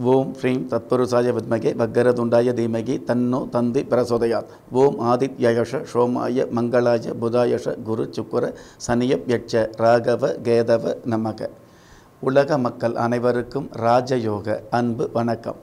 ஓம் ஸ்ரீம் தத்புருஷாய வித்மகே வக்கரதுண்டாய தீமகி தன்னோ தந்தி பிரசோதயாத் ஓம் ஆதித்யயஷ சோமாய மங்களாய புதாயஷ குரு சுக்குர சனியப் யட்ச ராகவ கேதவ நமக உலக மக்கள் அனைவருக்கும் ராஜயோக அன்பு வணக்கம்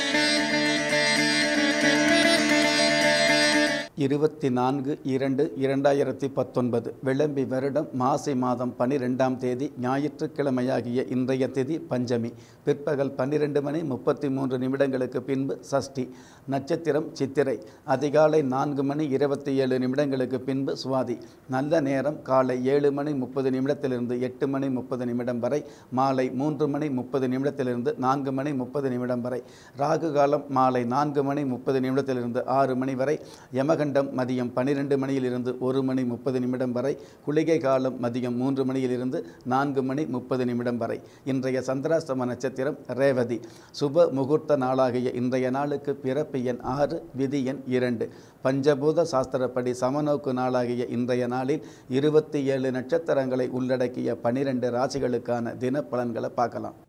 இருபத்தி நான்கு இரண்டு இரண்டாயிரத்தி பத்தொன்பது விளம்பி வருடம் மாசி மாதம் பனிரெண்டாம் தேதி ஞாயிற்றுக்கிழமையாகிய இன்றைய திதி பஞ்சமி பிற்பகல் பன்னிரெண்டு மணி முப்பத்தி மூன்று நிமிடங்களுக்கு பின்பு சஷ்டி நட்சத்திரம் சித்திரை அதிகாலை நான்கு மணி இருபத்தி ஏழு நிமிடங்களுக்கு பின்பு சுவாதி நல்ல நேரம் காலை ஏழு மணி முப்பது நிமிடத்திலிருந்து எட்டு மணி முப்பது நிமிடம் வரை மாலை மூன்று மணி முப்பது நிமிடத்திலிருந்து நான்கு மணி முப்பது நிமிடம் வரை ராகு காலம் மாலை நான்கு மணி முப்பது நிமிடத்திலிருந்து ஆறு மணி வரை யமகண்டம் மதியம் பன்னிரெண்டு மணியிலிருந்து ஒரு மணி முப்பது நிமிடம் வரை குளிகை காலம் மதியம் மூன்று மணியிலிருந்து நான்கு மணி முப்பது நிமிடம் வரை இன்றைய சந்திராஷ்டம நட்சத்திரம் ரேவதி சுப முகூர்த்த நாளாகிய இன்றைய நாளுக்கு பிறப்பு எண் ஆறு விதி எண் இரண்டு பஞ்சபூத சாஸ்திரப்படி சமநோக்கு நாளாகிய இன்றைய நாளில் இருபத்தி ஏழு நட்சத்திரங்களை உள்ளடக்கிய பனிரெண்டு ராசிகளுக்கான தின பலன்களை பார்க்கலாம்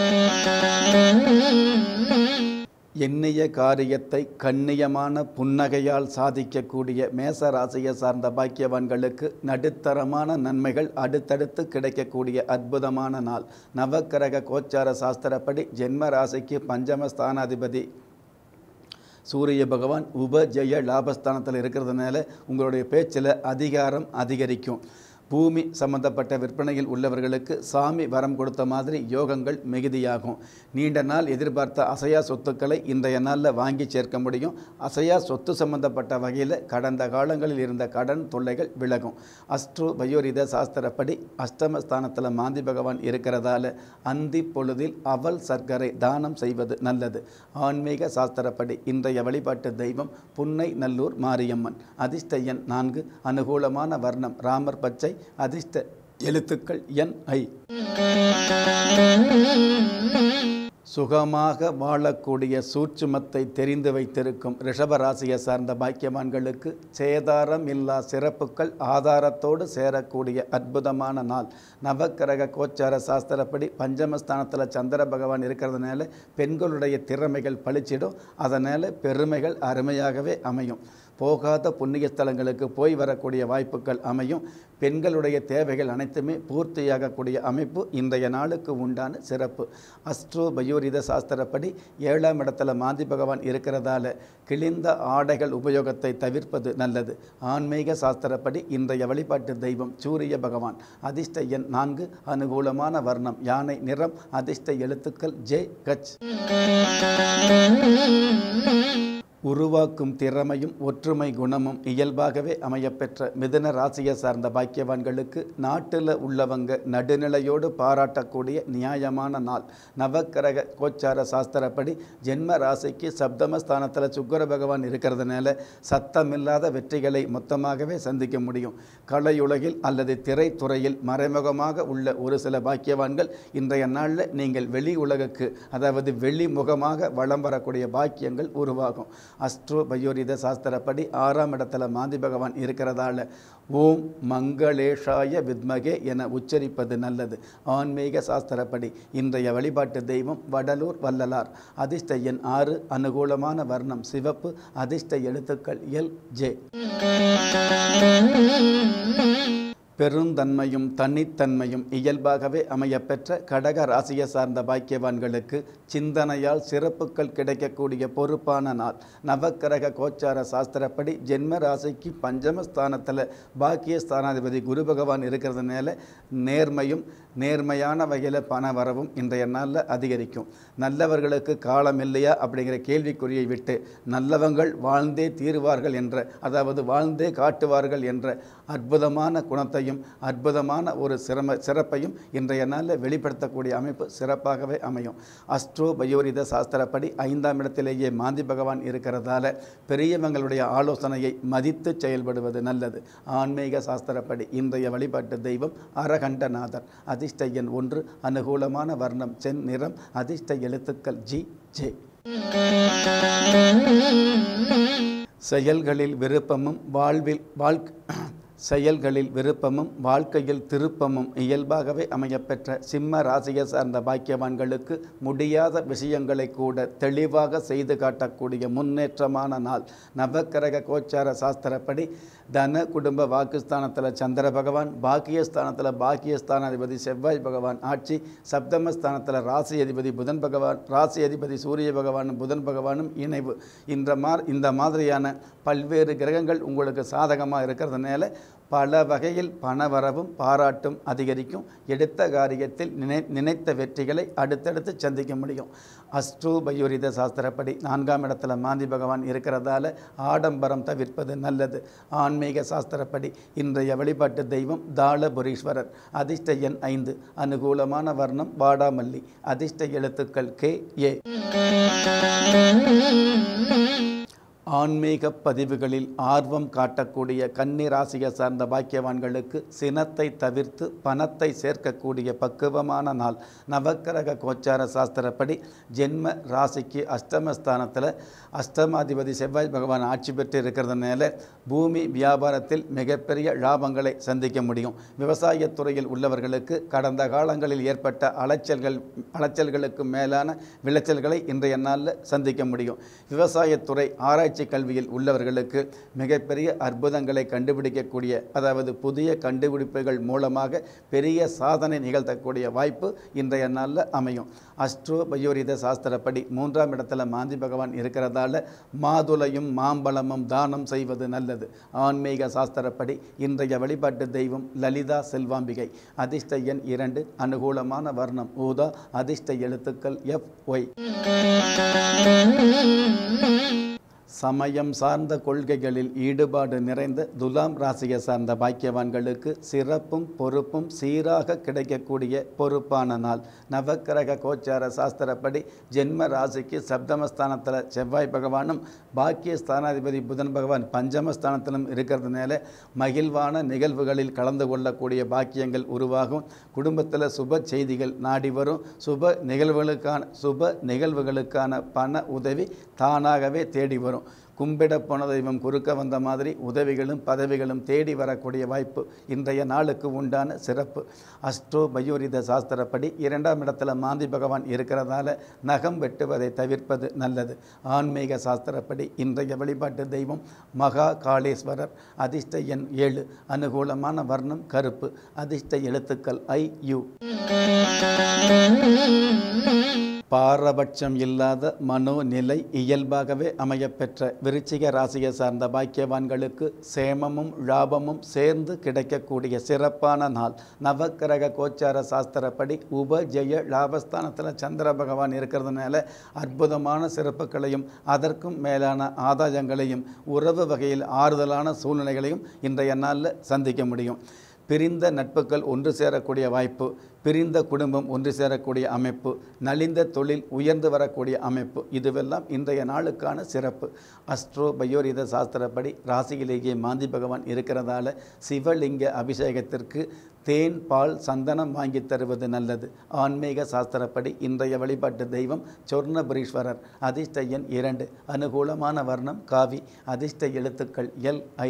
எண்ணிய காரியத்தை கண்ணியமான புன்னகையால் சாதிக்கக்கூடிய மேச ராசியை சார்ந்த பாக்கியவான்களுக்கு நடுத்தரமான நன்மைகள் அடுத்தடுத்து கிடைக்கக்கூடிய அற்புதமான நாள் நவக்கிரக கோச்சார சாஸ்திரப்படி ஜென்ம ராசிக்கு பஞ்சம ஸ்தானாதிபதி சூரிய பகவான் உபஜய லாபஸ்தானத்தில் இருக்கிறதுனால உங்களுடைய பேச்சில் அதிகாரம் அதிகரிக்கும் பூமி சம்பந்தப்பட்ட விற்பனையில் உள்ளவர்களுக்கு சாமி வரம் கொடுத்த மாதிரி யோகங்கள் மிகுதியாகும் நீண்ட நாள் எதிர்பார்த்த அசையா சொத்துக்களை இன்றைய நாளில் வாங்கி சேர்க்க முடியும் அசையா சொத்து சம்பந்தப்பட்ட வகையில் கடந்த காலங்களில் இருந்த கடன் தொல்லைகள் விலகும் அஸ்ட்ரோ பயோரித சாஸ்திரப்படி அஷ்டமஸ்தானத்தில் மாந்தி பகவான் இருக்கிறதால அந்தி பொழுதில் அவல் சர்க்கரை தானம் செய்வது நல்லது ஆன்மீக சாஸ்திரப்படி இன்றைய வழிபாட்டு தெய்வம் புன்னை நல்லூர் மாரியம்மன் அதிர்ஷ்ட எண் நான்கு அனுகூலமான வர்ணம் ராமர் பச்சை அதிர்ஷ்ட எழுத்துக்கள் என் ஐ சுகமாக வாழக்கூடிய சூட்சுமத்தை தெரிந்து வைத்திருக்கும் ரிஷபராசியை சார்ந்த பாக்கியவான்களுக்கு சேதாரம் இல்லா சிறப்புகள் ஆதாரத்தோடு சேரக்கூடிய அற்புதமான நாள் நவக்கிரக கோச்சார சாஸ்திரப்படி பஞ்சமஸ்தானத்தில் சந்திர பகவான் இருக்கிறதுனால பெண்களுடைய திறமைகள் பளிச்சிடும் அதனால் பெருமைகள் அருமையாகவே அமையும் போகாத புண்ணிய ஸ்தலங்களுக்கு போய் வரக்கூடிய வாய்ப்புகள் அமையும் பெண்களுடைய தேவைகள் அனைத்துமே பூர்த்தியாகக்கூடிய அமைப்பு இன்றைய நாளுக்கு உண்டான சிறப்பு அஸ்ட்ரோ பயோரித சாஸ்திரப்படி ஏழாம் இடத்துல மாந்தி பகவான் இருக்கிறதால கிழிந்த ஆடைகள் உபயோகத்தை தவிர்ப்பது நல்லது ஆன்மீக சாஸ்திரப்படி இன்றைய வழிபாட்டு தெய்வம் சூரிய பகவான் அதிர்ஷ்ட எண் நான்கு அனுகூலமான வர்ணம் யானை நிறம் அதிர்ஷ்ட எழுத்துக்கள் ஜே கச் உருவாக்கும் திறமையும் ஒற்றுமை குணமும் இயல்பாகவே அமையப்பெற்ற மிதன ராசியை சார்ந்த பாக்கியவான்களுக்கு நாட்டில் உள்ளவங்க நடுநிலையோடு பாராட்டக்கூடிய நியாயமான நாள் நவக்கிரக கோச்சார சாஸ்திரப்படி ஜென்ம ராசிக்கு சப்தமஸ்தானத்தில் சுக்கர பகவான் இருக்கிறதுனால சத்தமில்லாத வெற்றிகளை மொத்தமாகவே சந்திக்க முடியும் கலையுலகில் அல்லது திரைத்துறையில் மறைமுகமாக உள்ள ஒரு சில பாக்கியவான்கள் இன்றைய நாளில் நீங்கள் வெளி உலகுக்கு அதாவது வெளிமுகமாக வளம் வரக்கூடிய பாக்கியங்கள் உருவாகும் அஸ்ட்ரோ பயோரித சாஸ்திரப்படி ஆறாம் இடத்துல மாந்தி பகவான் இருக்கிறதால ஓம் மங்களேஷாய வித்மகே என உச்சரிப்பது நல்லது ஆன்மீக சாஸ்திரப்படி இன்றைய வழிபாட்டு தெய்வம் வடலூர் வள்ளலார் அதிர்ஷ்ட எண் ஆறு அனுகூலமான வர்ணம் சிவப்பு அதிர்ஷ்ட எழுத்துக்கள் எல் ஜே பெருந்தன்மையும் தனித்தன்மையும் இயல்பாகவே அமையப்பெற்ற கடக ராசியை சார்ந்த பாக்கியவான்களுக்கு சிந்தனையால் சிறப்புகள் கிடைக்கக்கூடிய பொறுப்பான நாள் நவக்கிரக கோச்சார சாஸ்திரப்படி ஜென்ம ராசிக்கு பஞ்சமஸ்தானத்தில் பாக்கிய ஸ்தானாதிபதி குரு பகவான் இருக்கிறதுனால நேர்மையும் நேர்மையான வகையில் பண வரவும் இன்றைய நாளில் அதிகரிக்கும் நல்லவர்களுக்கு காலம் இல்லையா அப்படிங்கிற கேள்விக்குறியை விட்டு நல்லவங்கள் வாழ்ந்தே தீருவார்கள் என்ற அதாவது வாழ்ந்தே காட்டுவார்கள் என்ற அற்புதமான குணத்தையும் அற்புதமான ஒரு சிரம சிறப்பையும் இன்றைய நாளில் வெளிப்படுத்தக்கூடிய அமைப்பு சிறப்பாகவே அமையும் அஸ்ட்ரோ பயோரித சாஸ்திரப்படி ஐந்தாம் இடத்திலேயே மாந்தி பகவான் இருக்கிறதால பெரியவங்களுடைய ஆலோசனையை மதித்து செயல்படுவது நல்லது ஆன்மீக சாஸ்திரப்படி இன்றைய வழிபாட்டு தெய்வம் அரகண்டநாதர் அதிர்ஷ்ட எண் ஒன்று அனுகூலமான வர்ணம் சென் நிறம் அதிர்ஷ்ட எழுத்துக்கள் ஜி ஜே செயல்களில் விருப்பமும் வாழ்வில் வாழ்க் செயல்களில் விருப்பமும் வாழ்க்கையில் திருப்பமும் இயல்பாகவே அமையப்பெற்ற சிம்ம ராசியை சார்ந்த பாக்கியவான்களுக்கு முடியாத விஷயங்களை கூட தெளிவாக செய்து காட்டக்கூடிய முன்னேற்றமான நாள் நவக்கிரக கோச்சார சாஸ்திரப்படி தன குடும்ப வாக்குஸ்தானத்தில் சந்திர பகவான் பாக்கியஸ்தானத்தில் பாக்கியஸ்தானாதிபதி செவ்வாய் பகவான் ஆட்சி சப்தமஸ்தானத்தில் ராசி அதிபதி புதன் பகவான் ராசி அதிபதி சூரிய பகவானும் புதன் பகவானும் இணைவு இந்த மா இந்த மாதிரியான பல்வேறு கிரகங்கள் உங்களுக்கு சாதகமாக இருக்கிறதுனால பல வகையில் பணவரவும் பாராட்டும் அதிகரிக்கும் எடுத்த காரியத்தில் நினை நினைத்த வெற்றிகளை அடுத்தடுத்து சந்திக்க முடியும் அஸ்ட்ரோபயோரித சாஸ்திரப்படி நான்காம் இடத்துல மாந்தி பகவான் இருக்கிறதால ஆடம்பரம் தவிர்ப்பது நல்லது ஆன்மீக சாஸ்திரப்படி இன்றைய வழிபாட்டு தெய்வம் தாளபுரீஸ்வரர் அதிர்ஷ்ட எண் ஐந்து அனுகூலமான வர்ணம் வாடாமல்லி அதிர்ஷ்ட எழுத்துக்கள் கே ஏ ஆன்மீக பதிவுகளில் ஆர்வம் காட்டக்கூடிய கன்னி ராசியை சார்ந்த பாக்கியவான்களுக்கு சினத்தை தவிர்த்து பணத்தை சேர்க்கக்கூடிய பக்குவமான நாள் நவக்கிரக கோச்சார சாஸ்திரப்படி ஜென்ம ராசிக்கு அஷ்டமஸ்தானத்தில் அஷ்டமாதிபதி செவ்வாய் பகவான் ஆட்சி பெற்று இருக்கிறதுனால பூமி வியாபாரத்தில் மிகப்பெரிய லாபங்களை சந்திக்க முடியும் விவசாயத்துறையில் உள்ளவர்களுக்கு கடந்த காலங்களில் ஏற்பட்ட அலைச்சல்கள் அலைச்சல்களுக்கு மேலான விளைச்சல்களை இன்றைய நாளில் சந்திக்க முடியும் விவசாயத்துறை ஆராய்ச்சி ஆராய்ச்சி கல்வியில் உள்ளவர்களுக்கு மிகப்பெரிய அற்புதங்களை கண்டுபிடிக்கக்கூடிய அதாவது புதிய கண்டுபிடிப்புகள் மூலமாக பெரிய சாதனை நிகழ்த்தக்கூடிய வாய்ப்பு இன்றைய நாளில் அமையும் அஸ்ட்ரோ பயோரித சாஸ்திரப்படி மூன்றாம் இடத்துல மாந்தி பகவான் இருக்கிறதால மாதுளையும் மாம்பழமும் தானம் செய்வது நல்லது ஆன்மீக சாஸ்திரப்படி இன்றைய வழிபாட்டு தெய்வம் லலிதா செல்வாம்பிகை அதிர்ஷ்ட எண் இரண்டு அனுகூலமான வர்ணம் ஊதா அதிர்ஷ்ட எழுத்துக்கள் எஃப் ஒய் சமயம் சார்ந்த கொள்கைகளில் ஈடுபாடு நிறைந்த துலாம் ராசியை சார்ந்த பாக்கியவான்களுக்கு சிறப்பும் பொறுப்பும் சீராக கிடைக்கக்கூடிய பொறுப்பான நாள் நவக்கிரக கோச்சார சாஸ்திரப்படி ஜென்ம ராசிக்கு சப்தமஸ்தானத்தில் செவ்வாய் பகவானும் பாக்கிய ஸ்தானாதிபதி புதன் பகவான் பஞ்சமஸ்தானத்திலும் இருக்கிறதுனால மகிழ்வான நிகழ்வுகளில் கலந்து கொள்ளக்கூடிய பாக்கியங்கள் உருவாகும் குடும்பத்தில் சுப செய்திகள் நாடி வரும் சுப நிகழ்வுகளுக்கான சுப நிகழ்வுகளுக்கான பண உதவி தானாகவே தேடி வரும் கும்பிட போன தெய்வம் குறுக்க வந்த மாதிரி உதவிகளும் பதவிகளும் தேடி வரக்கூடிய வாய்ப்பு இன்றைய நாளுக்கு உண்டான சிறப்பு அஸ்ட்ரோ பயோரித சாஸ்திரப்படி இரண்டாம் இடத்துல மாந்தி பகவான் இருக்கிறதால நகம் வெட்டுவதை தவிர்ப்பது நல்லது ஆன்மீக சாஸ்திரப்படி இன்றைய வழிபாட்டு தெய்வம் மகா காளேஸ்வரர் அதிர்ஷ்ட எண் ஏழு அனுகூலமான வர்ணம் கருப்பு அதிர்ஷ்ட எழுத்துக்கள் ஐ யு பாரபட்சம் இல்லாத மனோநிலை இயல்பாகவே அமையப்பெற்ற விருச்சிக ராசியை சார்ந்த பாக்கியவான்களுக்கு சேமமும் லாபமும் சேர்ந்து கிடைக்கக்கூடிய சிறப்பான நாள் நவக்கிரக கோச்சார சாஸ்திரப்படி உபஜெய லாபஸ்தானத்தில் சந்திர பகவான் இருக்கிறதுனால அற்புதமான சிறப்புகளையும் அதற்கும் மேலான ஆதாயங்களையும் உறவு வகையில் ஆறுதலான சூழ்நிலைகளையும் இன்றைய நாளில் சந்திக்க முடியும் பிரிந்த நட்புகள் ஒன்று சேரக்கூடிய வாய்ப்பு பிரிந்த குடும்பம் ஒன்று சேரக்கூடிய அமைப்பு நலிந்த தொழில் உயர்ந்து வரக்கூடிய அமைப்பு இதுவெல்லாம் இன்றைய நாளுக்கான சிறப்பு அஸ்ட்ரோ பயோரித சாஸ்திரப்படி ராசியிலேயே மாந்தி பகவான் இருக்கிறதால சிவலிங்க அபிஷேகத்திற்கு தேன் பால் சந்தனம் வாங்கி தருவது நல்லது ஆன்மீக சாஸ்திரப்படி இன்றைய வழிபாட்டு தெய்வம் சொர்ணபுரீஸ்வரர் அதிர்ஷ்ட எண் இரண்டு அனுகூலமான வர்ணம் காவி அதிர்ஷ்ட எழுத்துக்கள் எல் ஐ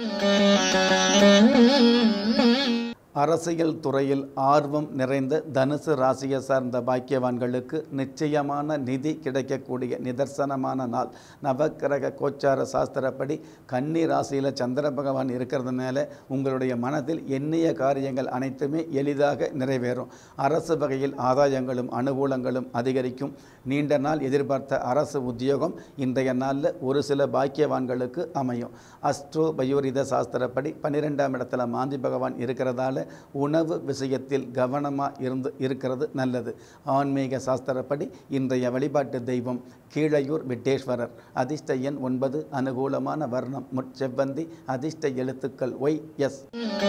அரசியல் துறையில் ஆர்வம் நிறைந்த தனுசு ராசியை சார்ந்த பாக்கியவான்களுக்கு நிச்சயமான நிதி கிடைக்கக்கூடிய நிதர்சனமான நாள் நவக்கிரக கோச்சார சாஸ்திரப்படி கன்னி ராசியில் சந்திர பகவான் இருக்கிறதுனால உங்களுடைய மனதில் எண்ணிய காரியங்கள் அனைத்துமே எளிதாக நிறைவேறும் அரசு வகையில் ஆதாயங்களும் அனுகூலங்களும் அதிகரிக்கும் நீண்ட நாள் எதிர்பார்த்த அரசு உத்தியோகம் இன்றைய நாளில் ஒரு சில பாக்கியவான்களுக்கு அமையும் அஸ்ட்ரோ பயோரித சாஸ்திரப்படி பன்னிரெண்டாம் இடத்துல மாந்தி பகவான் இருக்கிறதால உணவு விஷயத்தில் கவனமாக இருந்து இருக்கிறது நல்லது ஆன்மீக சாஸ்திரப்படி இன்றைய வழிபாட்டு தெய்வம் கீழையூர் விட்டேஸ்வரர் அதிர்ஷ்ட எண் ஒன்பது அனுகூலமான வர்ணம் முட்செவ்வந்தி அதிர்ஷ்ட எழுத்துக்கள் ஒய் எஸ்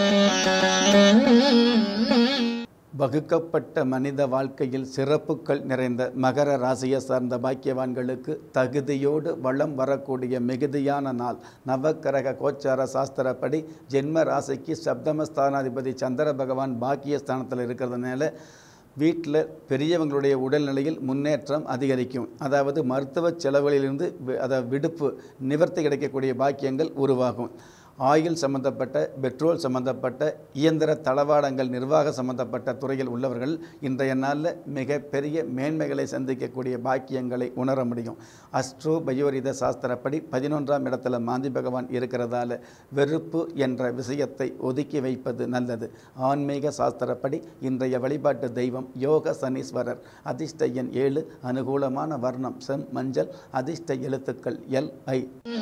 வகுக்கப்பட்ட மனித வாழ்க்கையில் சிறப்புகள் நிறைந்த மகர ராசியை சார்ந்த பாக்கியவான்களுக்கு தகுதியோடு வளம் வரக்கூடிய மிகுதியான நாள் நவக்கிரக கோச்சார சாஸ்திரப்படி ஜென்ம ராசிக்கு சப்தமஸ்தானாதிபதி சந்திர பகவான் பாக்கிய ஸ்தானத்தில் இருக்கிறதுனால வீட்டில் பெரியவங்களுடைய உடல்நிலையில் முன்னேற்றம் அதிகரிக்கும் அதாவது மருத்துவ செலவுகளிலிருந்து வி- அதாவது விடுப்பு நிவர்த்தி கிடைக்கக்கூடிய பாக்கியங்கள் உருவாகும் ஆயில் சம்பந்தப்பட்ட பெட்ரோல் சம்பந்தப்பட்ட இயந்திர தளவாடங்கள் நிர்வாக சம்பந்தப்பட்ட துறையில் உள்ளவர்கள் இன்றைய நாளில் மிகப்பெரிய மேன்மைகளை சந்திக்கக்கூடிய பாக்கியங்களை உணர முடியும் அஸ்ட்ரோ பயோரித சாஸ்திரப்படி பதினொன்றாம் இடத்துல மாந்தி பகவான் இருக்கிறதால வெறுப்பு என்ற விஷயத்தை ஒதுக்கி வைப்பது நல்லது ஆன்மீக சாஸ்திரப்படி இன்றைய வழிபாட்டு தெய்வம் யோக சனீஸ்வரர் அதிர்ஷ்ட எண் ஏழு அனுகூலமான வர்ணம் செம் மஞ்சள் அதிர்ஷ்ட எழுத்துக்கள் எல் ஐ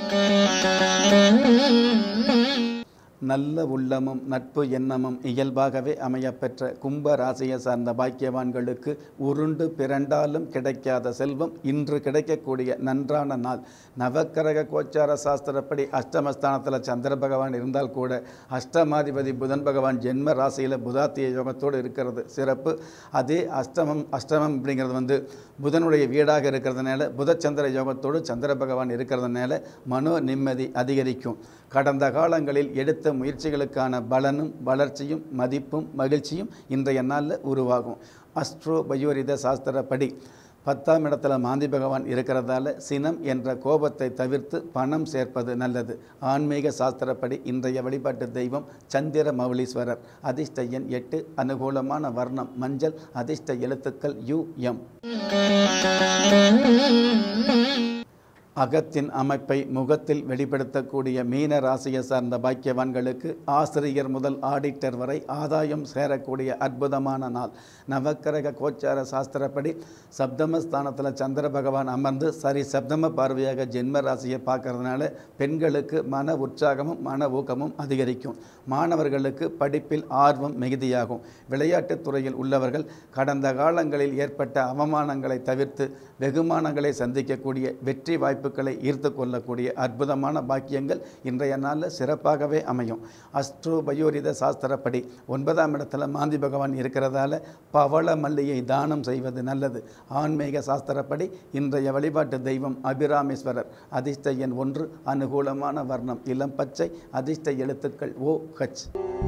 நல்ல உள்ளமும் நட்பு எண்ணமும் இயல்பாகவே அமையப்பெற்ற கும்ப ராசியை சார்ந்த பாக்கியவான்களுக்கு உருண்டு பிறண்டாலும் கிடைக்காத செல்வம் இன்று கிடைக்கக்கூடிய நன்றான நாள் நவக்கிரக கோச்சார சாஸ்திரப்படி அஷ்டமஸ்தானத்தில் சந்திர பகவான் இருந்தால் கூட அஷ்டமாதிபதி புதன் பகவான் ஜென்ம ராசியில் புதாத்திய யோகத்தோடு இருக்கிறது சிறப்பு அதே அஷ்டமம் அஷ்டமம் அப்படிங்கிறது வந்து புதனுடைய வீடாக இருக்கிறதுனால புதச்சந்திர யோகத்தோடு சந்திர பகவான் இருக்கிறதுனால மனோ நிம்மதி அதிகரிக்கும் கடந்த காலங்களில் எடுத்த முயற்சிகளுக்கான பலனும் வளர்ச்சியும் மதிப்பும் மகிழ்ச்சியும் இன்றைய நாளில் உருவாகும் அஸ்ட்ரோ பயோரித சாஸ்திரப்படி பத்தாம் இடத்துல மாந்தி பகவான் இருக்கிறதால சினம் என்ற கோபத்தை தவிர்த்து பணம் சேர்ப்பது நல்லது ஆன்மீக சாஸ்திரப்படி இன்றைய வழிபாட்டு தெய்வம் சந்திர மௌலீஸ்வரர் அதிர்ஷ்ட எண் எட்டு அனுகூலமான வர்ணம் மஞ்சள் அதிர்ஷ்ட எழுத்துக்கள் யு எம் அகத்தின் அமைப்பை முகத்தில் வெளிப்படுத்தக்கூடிய மீன ராசியை சார்ந்த பாக்கியவான்களுக்கு ஆசிரியர் முதல் ஆடிட்டர் வரை ஆதாயம் சேரக்கூடிய அற்புதமான நாள் நவக்கிரக கோச்சார சாஸ்திரப்படி சப்தமஸ்தானத்தில் சந்திர பகவான் அமர்ந்து சரி சப்தம பார்வையாக ஜென்ம ராசியை பார்க்கறதுனால பெண்களுக்கு மன உற்சாகமும் மன ஊக்கமும் அதிகரிக்கும் மாணவர்களுக்கு படிப்பில் ஆர்வம் மிகுதியாகும் விளையாட்டுத் துறையில் உள்ளவர்கள் கடந்த காலங்களில் ஏற்பட்ட அவமானங்களை தவிர்த்து வெகுமானங்களை சந்திக்கக்கூடிய வெற்றி வாய்ப்புகளை ஈர்த்து கொள்ளக்கூடிய அற்புதமான பாக்கியங்கள் இன்றைய நாளில் சிறப்பாகவே அமையும் அஸ்ட்ரோ பயோரித சாஸ்திரப்படி ஒன்பதாம் இடத்துல மாந்தி பகவான் இருக்கிறதால பவள மல்லியை தானம் செய்வது நல்லது ஆன்மீக சாஸ்திரப்படி இன்றைய வழிபாட்டு தெய்வம் அபிராமேஸ்வரர் அதிர்ஷ்ட எண் ஒன்று அனுகூலமான வர்ணம் இளம் பச்சை அதிர்ஷ்ட எழுத்துக்கள் ஓ ஹச்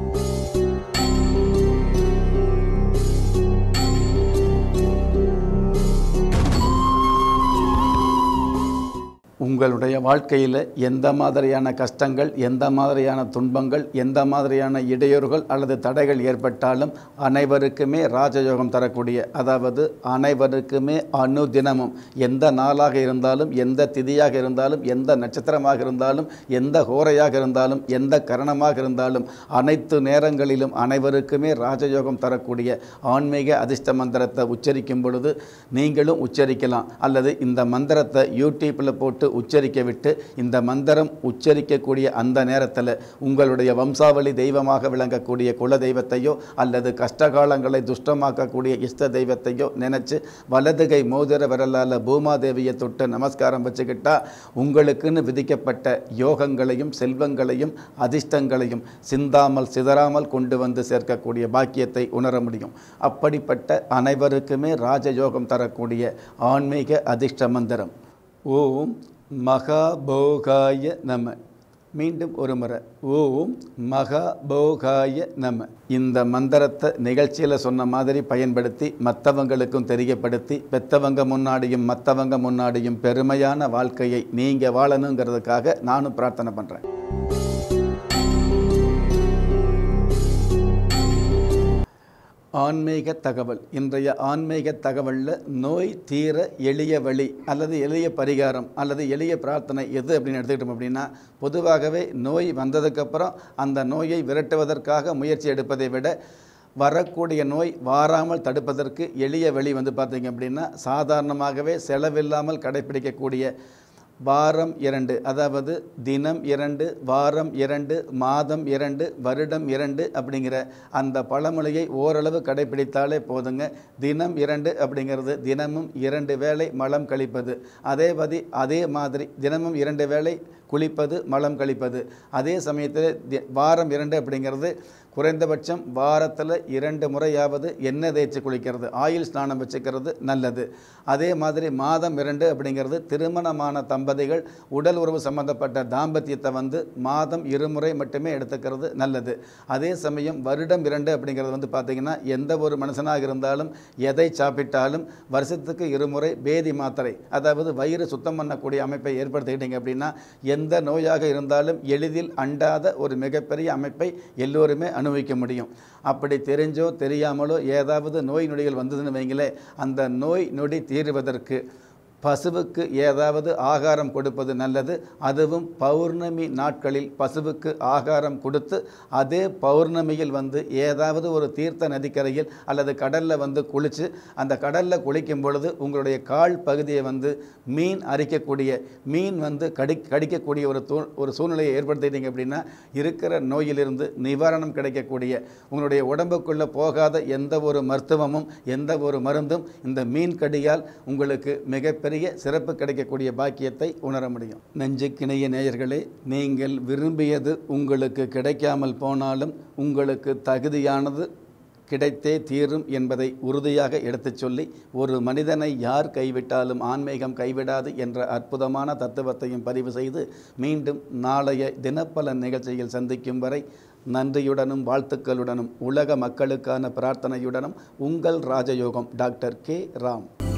உங்களுடைய வாழ்க்கையில் எந்த மாதிரியான கஷ்டங்கள் எந்த மாதிரியான துன்பங்கள் எந்த மாதிரியான இடையூறுகள் அல்லது தடைகள் ஏற்பட்டாலும் அனைவருக்குமே ராஜயோகம் தரக்கூடிய அதாவது அனைவருக்குமே அனுதினமும் எந்த நாளாக இருந்தாலும் எந்த திதியாக இருந்தாலும் எந்த நட்சத்திரமாக இருந்தாலும் எந்த ஹோரையாக இருந்தாலும் எந்த கரணமாக இருந்தாலும் அனைத்து நேரங்களிலும் அனைவருக்குமே ராஜயோகம் தரக்கூடிய ஆன்மீக அதிர்ஷ்ட மந்திரத்தை உச்சரிக்கும் பொழுது நீங்களும் உச்சரிக்கலாம் அல்லது இந்த மந்திரத்தை யூடியூப்பில் போட்டு உச்சரிக்க விட்டு இந்த மந்திரம் உச்சரிக்கக்கூடிய அந்த நேரத்தில் உங்களுடைய வம்சாவளி தெய்வமாக விளங்கக்கூடிய குல தெய்வத்தையோ அல்லது கஷ்டகாலங்களை துஷ்டமாக்கக்கூடிய இஷ்ட தெய்வத்தையோ நினச்சி வலதுகை மோதிர விரலால் பூமாதேவியை தொட்டு நமஸ்காரம் வச்சுக்கிட்டா உங்களுக்குன்னு விதிக்கப்பட்ட யோகங்களையும் செல்வங்களையும் அதிர்ஷ்டங்களையும் சிந்தாமல் சிதறாமல் கொண்டு வந்து சேர்க்கக்கூடிய பாக்கியத்தை உணர முடியும் அப்படிப்பட்ட அனைவருக்குமே ராஜயோகம் தரக்கூடிய ஆன்மீக அதிர்ஷ்ட மந்திரம் ஓம் மகாபோகாய நம மீண்டும் ஒரு முறை ஓம் மகாபோகாய நம இந்த மந்திரத்தை நிகழ்ச்சியில் சொன்ன மாதிரி பயன்படுத்தி மற்றவங்களுக்கும் தெரியப்படுத்தி பெத்தவங்க முன்னாடியும் மற்றவங்க முன்னாடியும் பெருமையான வாழ்க்கையை நீங்கள் வாழணுங்கிறதுக்காக நானும் பிரார்த்தனை பண்ணுறேன் ஆன்மீக தகவல் இன்றைய ஆன்மீக தகவலில் நோய் தீர எளிய வழி அல்லது எளிய பரிகாரம் அல்லது எளிய பிரார்த்தனை எது அப்படின்னு எடுத்துக்கிட்டோம் அப்படின்னா பொதுவாகவே நோய் வந்ததுக்கப்புறம் அந்த நோயை விரட்டுவதற்காக முயற்சி எடுப்பதை விட வரக்கூடிய நோய் வாராமல் தடுப்பதற்கு எளிய வழி வந்து பார்த்திங்க அப்படின்னா சாதாரணமாகவே செலவில்லாமல் கடைப்பிடிக்கக்கூடிய வாரம் இரண்டு அதாவது தினம் இரண்டு வாரம் இரண்டு மாதம் இரண்டு வருடம் இரண்டு அப்படிங்கிற அந்த பழமொழியை ஓரளவு கடைபிடித்தாலே போதுங்க தினம் இரண்டு அப்படிங்கிறது தினமும் இரண்டு வேளை மலம் கழிப்பது அதே பதி அதே மாதிரி தினமும் இரண்டு வேளை குளிப்பது மலம் கழிப்பது அதே சமயத்தில் தி- வாரம் இரண்டு அப்படிங்கிறது குறைந்தபட்சம் வாரத்தில் இரண்டு முறையாவது எண்ணெய் தேய்ச்சி குளிக்கிறது ஆயில் ஸ்நானம் வச்சுக்கிறது நல்லது அதே மாதிரி மாதம் இரண்டு அப்படிங்கிறது திருமணமான தம்பதி தம்பதிகள் உடல் உறவு சம்பந்தப்பட்ட தாம்பத்தியத்தை வந்து மாதம் இருமுறை மட்டுமே எடுத்துக்கிறது நல்லது அதே சமயம் வருடம் இரண்டு அப்படிங்கிறது வந்து பார்த்திங்கன்னா எந்த ஒரு மனுஷனாக இருந்தாலும் எதை சாப்பிட்டாலும் வருஷத்துக்கு இருமுறை பேதி மாத்திரை அதாவது வயிறு சுத்தம் பண்ணக்கூடிய அமைப்பை ஏற்படுத்திக்கிட்டீங்க அப்படின்னா எந்த நோயாக இருந்தாலும் எளிதில் அண்டாத ஒரு மிகப்பெரிய அமைப்பை எல்லோருமே அனுபவிக்க முடியும் அப்படி தெரிஞ்சோ தெரியாமலோ ஏதாவது நோய் நொடிகள் வந்ததுன்னு வைங்களேன் அந்த நோய் நொடி தீருவதற்கு பசுவுக்கு ஏதாவது ஆகாரம் கொடுப்பது நல்லது அதுவும் பௌர்ணமி நாட்களில் பசுவுக்கு ஆகாரம் கொடுத்து அதே பௌர்ணமியில் வந்து ஏதாவது ஒரு தீர்த்த நதிக்கரையில் அல்லது கடலில் வந்து குளித்து அந்த கடலில் குளிக்கும் பொழுது உங்களுடைய கால் பகுதியை வந்து மீன் அரிக்கக்கூடிய மீன் வந்து கடி கடிக்கக்கூடிய ஒரு தூ ஒரு சூழ்நிலையை ஏற்படுத்திட்டீங்க அப்படின்னா இருக்கிற நோயிலிருந்து நிவாரணம் கிடைக்கக்கூடிய உங்களுடைய உடம்புக்குள்ளே போகாத எந்த ஒரு மருத்துவமும் எந்த ஒரு மருந்தும் இந்த மீன் கடியால் உங்களுக்கு மிகப்பெரிய சிறப்பு கிடைக்கக்கூடிய பாக்கியத்தை உணர முடியும் நெஞ்சுக்கிணைய நேயர்களே நீங்கள் விரும்பியது உங்களுக்கு கிடைக்காமல் போனாலும் உங்களுக்கு தகுதியானது கிடைத்தே தீரும் என்பதை உறுதியாக எடுத்துச் சொல்லி ஒரு மனிதனை யார் கைவிட்டாலும் ஆன்மீகம் கைவிடாது என்ற அற்புதமான தத்துவத்தையும் பதிவு செய்து மீண்டும் நாளைய தினப்பலன் நிகழ்ச்சியில் சந்திக்கும் வரை நன்றியுடனும் வாழ்த்துக்களுடனும் உலக மக்களுக்கான பிரார்த்தனையுடனும் உங்கள் ராஜயோகம் டாக்டர் கே ராம்